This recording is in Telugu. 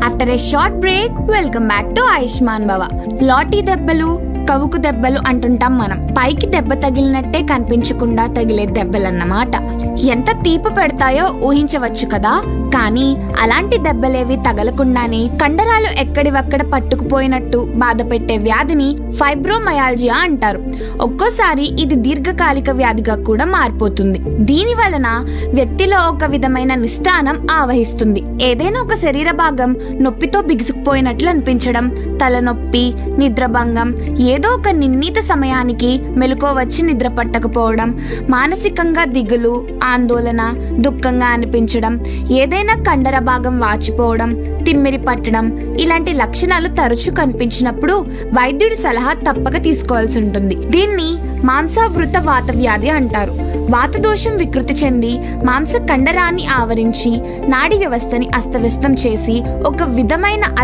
after a short break welcome back to Ayushman Bhava లాటీ దెబ్బలు కవుకు దెబ్బలు అంటుంటాం మనం పైకి దెబ్బ తగిలినట్టే కనిపించకుండా తగిలే దెబ్బలన్నమాట ఎంత తీపి పెడతాయో ఊహించవచ్చు కదా కానీ అలాంటి దెబ్బలేవి తగలకుండానే కండరాలు ఎక్కడివక్కడ పట్టుకుపోయినట్టు బాధ పెట్టే వ్యాధిని ఫైబ్రోమయాల్జియా అంటారు ఒక్కోసారి ఇది దీర్ఘకాలిక వ్యాధిగా కూడా మారిపోతుంది దీని వలన వ్యక్తిలో ఒక విధమైన నిస్త్రాణం ఆవహిస్తుంది ఏదైనా ఒక శరీర భాగం నొప్పితో బిగుసుకుపోయినట్లు అనిపించడం తలనొప్పి నిద్రభంగం ఏదో ఒక నిర్ణీత సమయానికి మెలకువ వచ్చి నిద్ర పట్టకపోవడం మానసికంగా దిగులు ఆందోళన దుఃఖంగా అనిపించడం ఏదైనా కండర భాగం వాచిపోవడం తిమ్మిరి పట్టడం ఇలాంటి లక్షణాలు తరచూ కనిపించినప్పుడు వైద్యుడి సలహా తప్పక తీసుకోవాల్సి ఉంటుంది దీన్ని మాంసావృత వాత వ్యాధి అంటారు వాత దోషం వికృతి చెంది మాంస కండరాన్ని ఆవరించి నాడీ వ్యవస్థని అస్తవ్యస్తం చేసి ఒక విధమైన